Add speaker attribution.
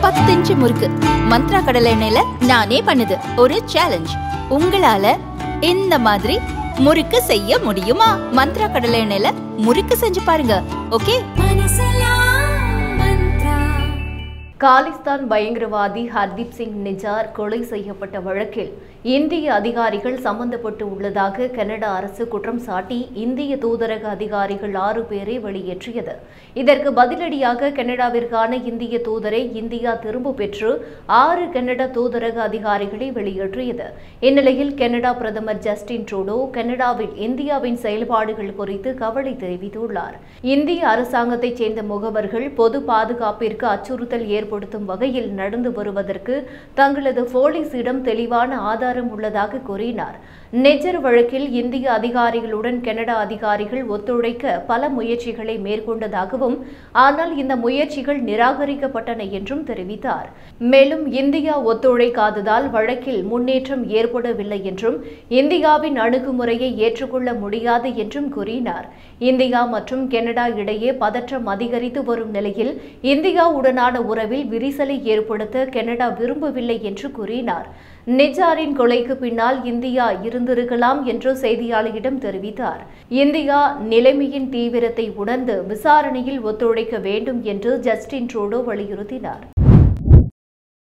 Speaker 1: பத்து இன்ச்சு முறுக்கு மந்த்ரா கடலை எண்ணெயில நானே பண்ணுது ஒரு சேலஞ்ச் உங்களால இந்த மாதிரி முறுக்கு செய்ய முடியுமா மந்த்ரா கடலை எண்ணெயில முறுக்கு செஞ்சு பாருங்க ஓகே
Speaker 2: காலிஸ்தான் பயங்கரவாதி ஹர்தீப் சிங் நிஜார் கொலை செய்யப்பட்ட வழக்கில் இந்திய அதிகாரிகள் சம்பந்தப்பட்டு உள்ளதாக கனடா அரசு குற்றம் சாட்டி இந்திய தூதரக அதிகாரிகள் ஆறு பேரை வெளியேற்றியது இதற்கு பதிலடியாக கனடாவிற்கான இந்திய தூதரை இந்தியா திரும்ப பெற்று ஆறு கனடா தூதரக அதிகாரிகளை வெளியேற்றியது இந்நிலையில் கனடா பிரதமர் ஜஸ்டின் ட்ரூடோ கனடாவில் இந்தியாவின் செயல்பாடுகள் குறித்து கவலை தெரிவித்துள்ளார் இந்திய அரசாங்கத்தைச் சேர்ந்த முகவர்கள் பொது பாதுகாப்பிற்கு அச்சுறுத்தல் ஏற்படுத்தும் வகையில் நடந்து வருவதற்கு தங்களது போலீசிடம் தெளிவான ஆதாரம் உள்ளதாக கூறினார் நெஜர் வழக்கில் இந்திய அதிகாரிகளுடன் கனடா அதிகாரிகள் ஒத்துழைக்க பல முயற்சிகளை மேற்கொண்டதாகவும் ஆனால் இந்த முயற்சிகள் நிராகரிக்கப்பட்டன என்றும் தெரிவித்தார் மேலும் இந்தியா ஒத்துழைக்காததால் வழக்கில் முன்னேற்றம் ஏற்படவில்லை என்றும் இந்தியாவின் அணுகுமுறையை ஏற்றுக்கொள்ள முடியாது என்றும் கூறினார் இந்தியா மற்றும் கனடா இடையே பதற்றம் அதிகரித்து வரும் நிலையில் இந்தியாவுடனான உறவில் விரிசலை ஏற்படுத்த கனடா விரும்பவில்லை என்று கூறினார் நிஜாரின் கொலைக்கு பின்னால் இந்தியா இருந்திருக்கலாம் என்று செய்தியாளரிடம் தெரிவித்தார் இந்தியா நிலைமையின் தீவிரத்தை உணர்ந்து விசாரணையில் ஒத்துழைக்க வேண்டும் என்று ஜஸ்டின் ட்ரூடோ வலியுறுத்தினார்